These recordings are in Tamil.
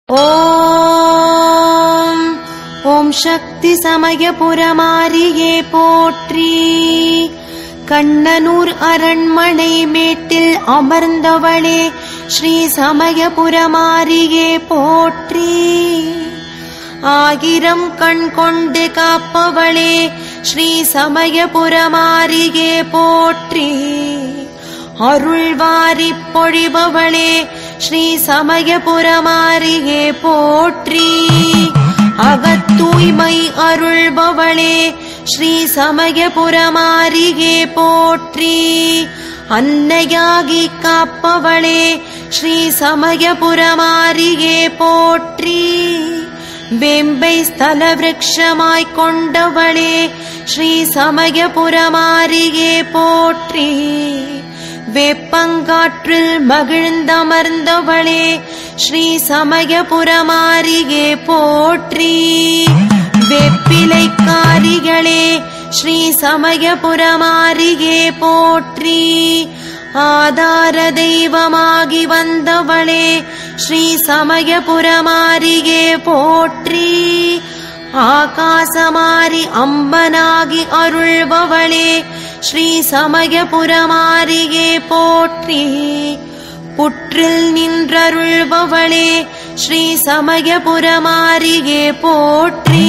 ஓம் ஓம் சக்தி சமயபுரமாரியே போற்றி கண்ணனூர் அரண்மனை மேட்டில் அமர்ந்தவளே ஸ்ரீ சமயபுரமாரியே போற்றி ஆயிரம் கண் கொண்டு காப்பவளே ஸ்ரீ சமயபுரமாரியே போற்றி அருள் வாரிப் பொழிபவளே ஸ்ரீ சமயபுரமாரியே போற்றி அகத்தூய்மை அருள்பவளே ஸ்ரீ சமயபுரமாரியே போற்றி அன்னையாகி காப்பவளே ஸ்ரீ சமயபுரமாரியே போற்றி வேம்பை ஸ்தல விரக்ஷமாய்க் கொண்டவளே ஸ்ரீ சமயபுரமாரியே போற்றி வேப்பங்காற்றில் மகிழ்ந்தமர்ந்தவளே ஸ்ரீ சமயபுரமாரியே போற்றி வேப்பிலைக்காரிகளே ஸ்ரீ சமயபுரமாரியே போற்றி ஆதார தெய்வமாகி வந்தவளே ஸ்ரீ சமயபுரமாரியே போற்றி ஆகாசமாரி அம்பனாகி அருள்பவளே ஸ்ரீ சமயபுரமாரியே போற்றி புற்றில் நின்றருள்பவளே ஸ்ரீ சமயபுரமாரியே போற்றி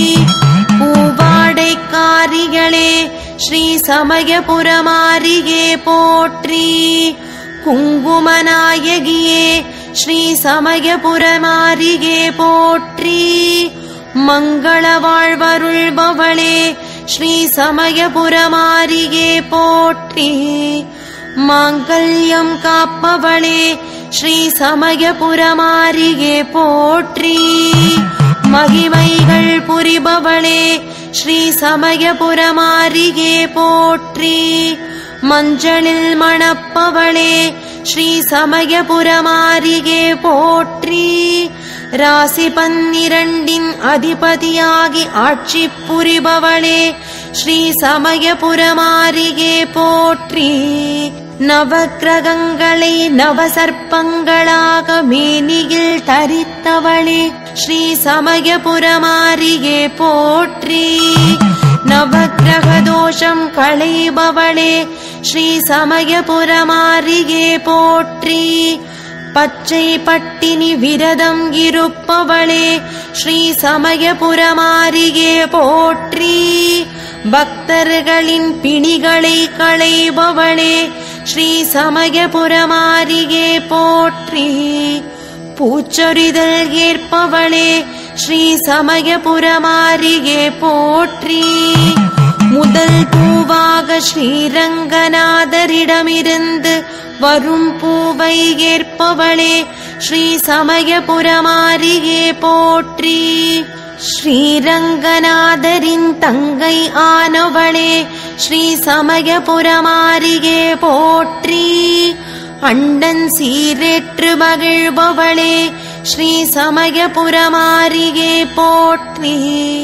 பூவாடைக்காரிகளே ஸ்ரீ சமயபுரமாரியே போற்றி குங்குமநாயகியே ஸ்ரீ சமயபுரமாரியே போற்றி மங்கள வாழ்வருள்பவளே ஸ்ரீ சமயபுரமாரியே போற்றி மாங்கல்யம் காப்பவளே ஸ்ரீ சமயபுரமாரியே போற்றி மகிமைகள் புரிபவளே ஸ்ரீ சமயபுரமாரியே போற்றி மஞ்சளில் மணப்பவளே ஸ்ரீ சமயபுரமாரியே போற்றி ராசி பன்னிரண்டின் அதிபதியாகி ஆட்சி புரிபவளே ஸ்ரீ சமயபுரமாரியே போற்றி நவக்கிரகங்களை நவசர்ப்பங்களாக மேனியில் தரித்தவளே ஸ்ரீ சமயபுரமாரியே போற்றி நவக்கிரக தோஷம் களைபவளே ஸ்ரீ சமயபுரமாரியே போற்றி பச்சை பட்டினி விரதம் இருப்பவளே ஸ்ரீ சமயபுரமாரியே போற்றி பக்தர்களின் பிணிகளை களைபவளே ஸ்ரீ சமயபுரமாரியே போற்றி பூச்சொரிதல் ஏற்பவளே ஸ்ரீ சமயபுரமாரியே போற்றி முதல் பூவாக ஸ்ரீரங்கநாதரிடமிருந்து வரும் பூவை ஏற்பவளே ஸ்ரீ சமயபுரமாரியே போற்றி ஸ்ரீரங்கநாதரின் தங்கை ஆனவளே ஸ்ரீ சமயபுரமாரியே போற்றி அண்டன் சீரேற்று மகிழ்பவளே ஸ்ரீ சமயபுரமாரியே போற்றி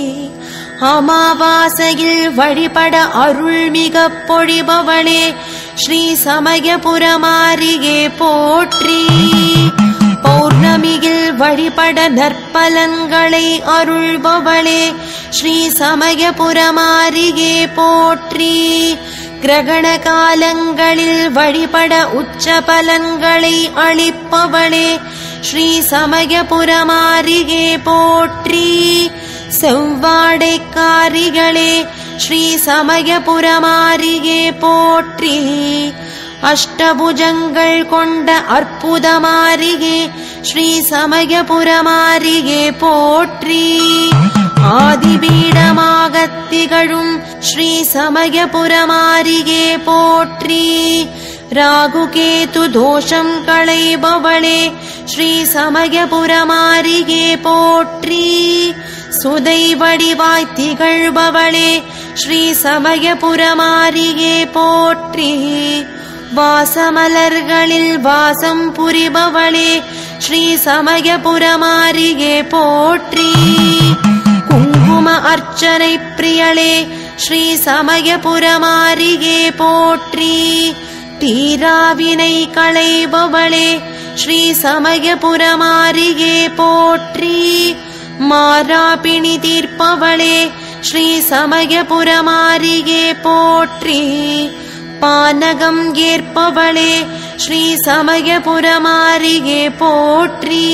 அமாவாசையில் வழிபட அருள்மிக பொழிபவளே ஸ்ரீ சமயபுரமாரியே போற்றி பௌர்ணமியில் வழிபட நற்பலன்களை அருள்பவளே ஸ்ரீ சமயபுரமாரியே போற்றி கிரகண காலங்களில் வழிபட உச்ச பலன்களை அளிப்பவளே ஸ்ரீ சமயபுரமாரியே போற்றி செவ்வாடைக்காரிகளே ஸ்ரீ சமயபுரமாரியே போற்றி அஷ்டபுஜங்கள் கொண்ட அற்புதமாரியே ஸ்ரீ சமயபுரமாரியே போற்றி ஆதிபீடமாகத் திகழும் ஸ்ரீ சமயபுரமாரியே போற்றி ராகுகேது தோஷம் களைபவளே ஸ்ரீ சமயபுரமாரியே போற்றி சுதை வடிவாய் திகழ்பவளே ஸ்ரீ சமயபுரமாரியே போற்றி வாசமலர்களில் வாசம் புரிபவளே ஸ்ரீ சமயபுரமாரியே போற்றி குங்கும அர்ச்சனை பிரியளே ஸ்ரீ சமயபுரமாரியே போற்றி தீராவினை களைபவளே ஸ்ரீ சமயபுரமாரியே போற்றி மாறாபிணி தீர்ப்பவளே ஸ்ரீ சமயபுரமாரியே போற்றி பானகம் ஏற்பவளே ஸ்ரீ சமயபுரமாரியே போற்றி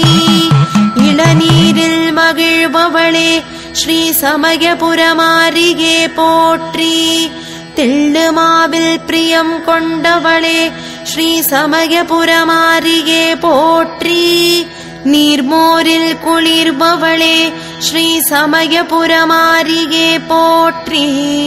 இளநீரில் மகிழ்பவளே ஸ்ரீ சமயபுரமாரியே போற்றி திள்ளுமாவில் பிரியம் கொண்டவளே ஸ்ரீ சமயபுரமாரியே போற்றி நீர்மோரில் குளிர்பவளே ஸ்ரீ சமயபுரமாரியே போற்றி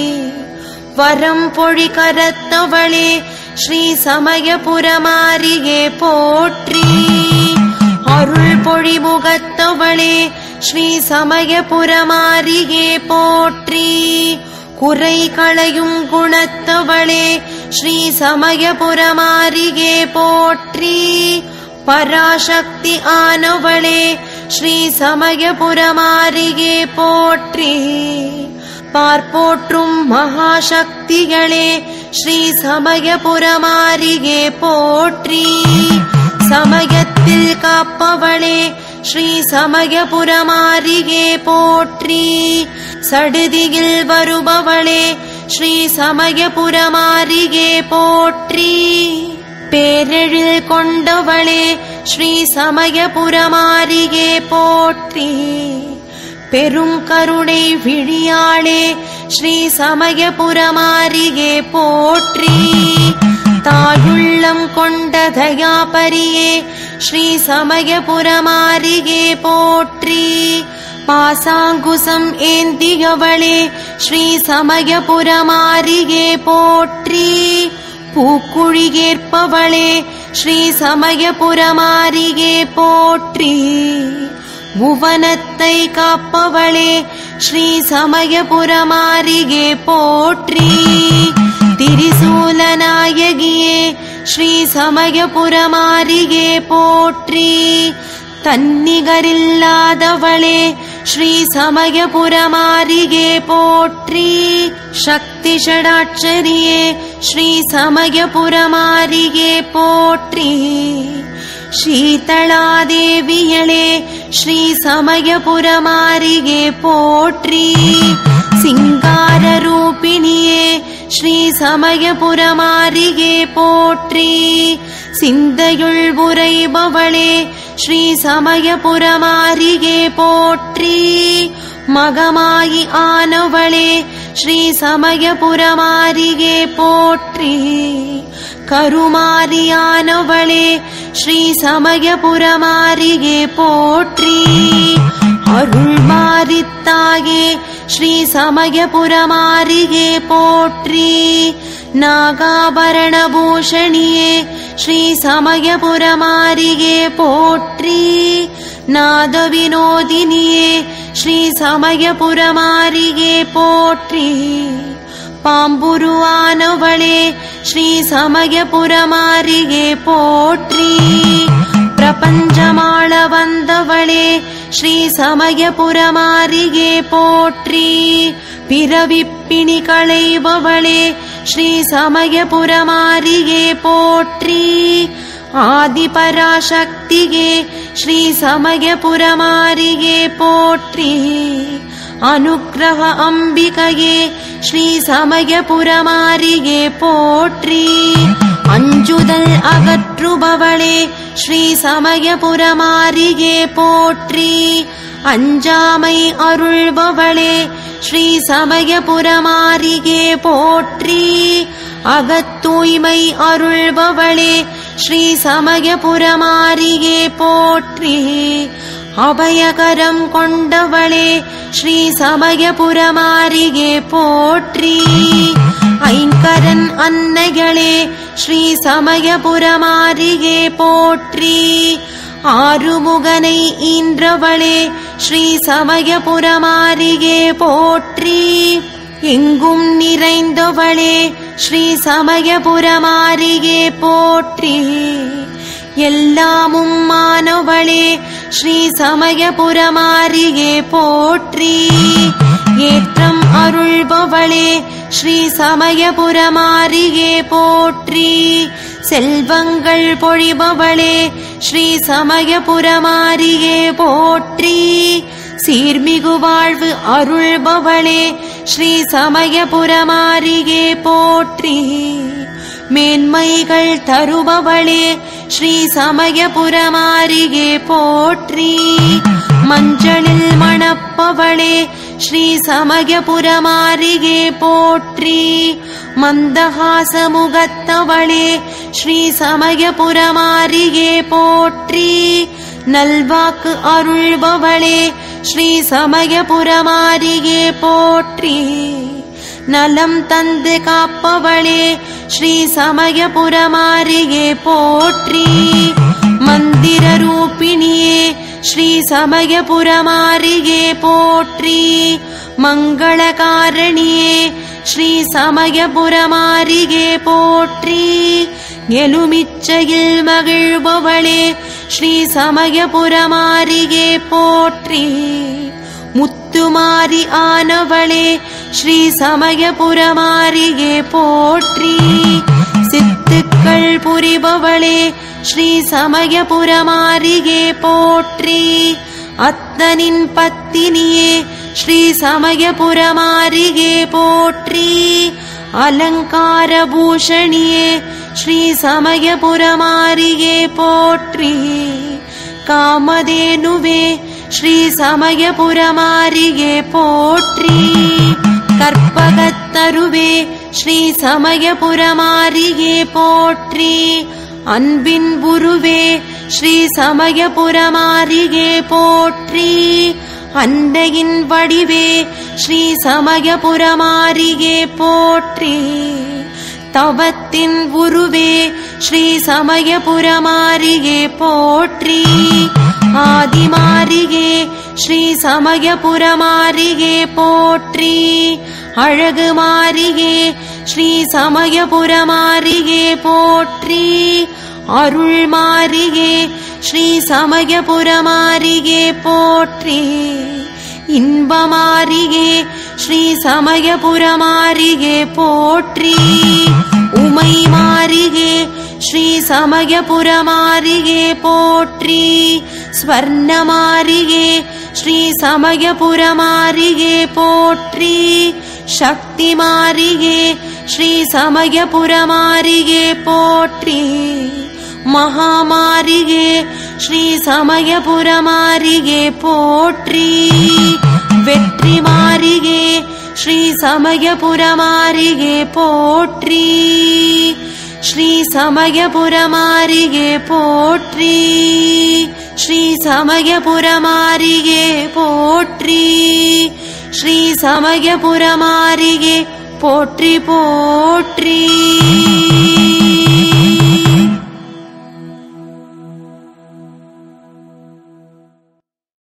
வரம் பொழி கரத்தவளே ஸ்ரீ சமயபுரமாரியே போற்றி அருள் பொழி முகத்தவளே ஸ்ரீ சமயபுரமாரியே போற்றி குறை களையும் குணத்தவளே ஸ்ரீ சமயபுரமாரியே போற்றி பராசக்தி ஆனவளே ஸ்ரீ சமயபுரமாரியே போற்றி பார்ப்போற்றும் மகாசக்திகளே ஸ்ரீ சமயபுரமாரியே போற்றி சமயத்தில் காப்பவளே ஸ்ரீ சமயபுரமாரியே போற்றி சடுதியில் வருபவளே ஸ்ரீ சமயபுரமாரியே போற்றி பேரெழில் கொண்டவளே ஸ்ரீ சமயபுரமாரியே போற்றி பெரும் கருணை விழியாளே ஸ்ரீ சமயபுரமாரியே போற்றி தாயுள்ளம் கொண்ட தயாபரியே ஸ்ரீ சமயபுரமாரியே போற்றி பாசாங்குசம் ஏந்தியவளே ஸ்ரீ சமயபுரமாரியே போற்றி பூக்குழியேற்பவளே ஸ்ரீ சமயபுரமாரியே போற்றி புவனத்தை காப்பவளே ஸ்ரீ சமயபுரமாரியே போற்றி திரிசூலநாயகியே ஸ்ரீ சமயபுரமாரியே போற்றி தன்னிகரில்லாதவளே ஸ்ரீ சமயபுரமாரியே போற்றி சக்தி ஷடாட்சரியே ஸ்ரீ சமயபுரமாரியே போற்றி சீதளாதேவியளே ஸ்ரீ சமயபுரமாரியே போற்றி சிங்கார ரூபிணியே ஸ்ரீ சமயபுரமாரியே போற்றி சிந்தையுள் உரைபவளே ஸ்ரீ சமயபுரமாரியே போற்றி மகமாயி ஆனவளே ஸ்ரீ சமயபுரமாரியே போற்றி கருமாரியானவளே ஸ்ரீ சமயபுரமாரியே போற்றி அருள் மாரித்தாயே ஸ்ரீ சமயபுரமாரியே போற்றி நாகாபரணபூஷணியே ஸ்ரீ சமயபுரமாரியே போற்றி நாத வினோதினியே ஸ்ரீ சமயபுரமாரியே போற்றி பாம்புருவானவளே ஸ்ரீ சமயபுரமாரியே போற்றி பிரபஞ்சமாள வந்தவளே ஸ்ரீ சமயபுரமாரியே போற்றி பிறவிப்பிணி களைபவளே ஸ்ரீ சமயபுரமாரியே போற்றி ஆதிபராசக்தியே ஸ்ரீ சமயபுரமாரியே போற்றி அனுக்கிரக அம்பிகையே ஸ்ரீ சமயபுரமாரியே போற்றி அஞ்சுதல் அகற்றுபவளே ஸ்ரீ சமயபுரமாரியே போற்றி அஞ்சாமை அருள்பவளே ஸ்ரீ சமயபுரமாரியே போற்றி அகத்தூய்மை அருள்பவளே ஸ்ரீ சமயபுரமாரியே போற்றி அபயகரம் கொண்டவளே ஸ்ரீ சமயபுரமாரியே போற்றி ஐங்கரன் அன்னைகளே ஸ்ரீ சமயபுரமாரியே போற்றி ஆறுமுகனை ஈன்றவளே ஸ்ரீ சமயபுரமாரியே போற்றி எங்கும் நிறைந்தவளே ஸ்ரீ சமயபுரமாரியே போற்றி எல்லாமும் மானவளே ஸ்ரீ சமயபுரமாரியே போற்றி ஏற்றம் அருள்பவளே ஸ்ரீ சமயபுரமாரியே போற்றி செல்வங்கள் பொழிபவளே ஸ்ரீ சமயபுரமாரியே போற்றி சீர்மிகு வாழ்வு அருள்பவளே ஸ்ரீ சமயபுரமாரியே போற்றி மேன்மைகள் தருபவளே ஸ்ரீ சமயபுரமாரியே போற்றி மஞ்சளில் மணப்பவளே ஸ்ரீ சமயபுரமாரியே போற்றி மந்தஹாசமுகத்தவளே ஸ்ரீ சமயபுரமாரியே போற்றி நல்வாக்கு அருள்பவளே ஸ்ரீ சமயபுரமாரியே போற்றி நலம் தந்து காப்பவளே ஸ்ரீ சமயபுரமாரியே போற்றி மந்திர ரூபிணியே ஸ்ரீ சமயபுரமாரியே போற்றி மங்களகாரணியே ஸ்ரீ சமயபுரமாரியே போற்றி எலுமிச்சையில் மகிழ்பவளே ஸ்ரீ சமயபுரமாரியே போற்றி முத்துமாரி ஆனவளே ஸ்ரீ சமயபுரமாரியே போற்றி சித்துக்கள் புரிபவளே ஸ்ரீ சமயபுரமாரியே போற்றி அத்தனின் பத்தினியே ஸ்ரீ சமயபுரமாரியே போற்றி அலங்கார பூஷணியே ஸ்ரீ சமயபுரமாரியே போற்றி காமதேனுவே ஸ்ரீ சமயபுரமாரியே போற்றி கற்பகத்தருவே ஸ்ரீ சமயபுரமாரியே போற்றி அன்பின் உருவே ஸ்ரீ சமயபுரமாரியே போற்றி அண்டையின் வடிவே ஸ்ரீ சமயபுரமாரியே போற்றி தவத்தின் உருவே ஸ்ரீ சமயபுரமாரியே போற்றி ஆதிமாரியே ஸ்ரீ சமயபுரமாரியே போற்றி அழகு மாரியே ஸ்ரீ சமயபுரமாரியே போற்றி அருள் மாரியே ஸ்ரீ சமயபுரமாரியே போற்றி இன்பமாரியே ஸ்ரீ சமயபுரமாரியே போற்றி உமை மாரியே ஸ்ரீ சமயபுரமாரியே போற்றி ஸ்வர்ணமாரியே ஸ்ரீ சமயபுரமாரியே போற்றி சக்தி மாரியே ஸ்ரீ சமயபுரமாரியே போற்றி மகாமாரியே ஸ்ரீ சமயபுரமாரியே போற்றி வெற்றி மாரியே ஸ்ரீ சமயபுரமாரியே போற்றி ஸ்ரீ சமயபுரமாரியே போற்றி ஸ்ரீ சமயபுரமாரியே போற்றி ஸ்ரீ சமயபுரமாரியே போற்றி போற்றி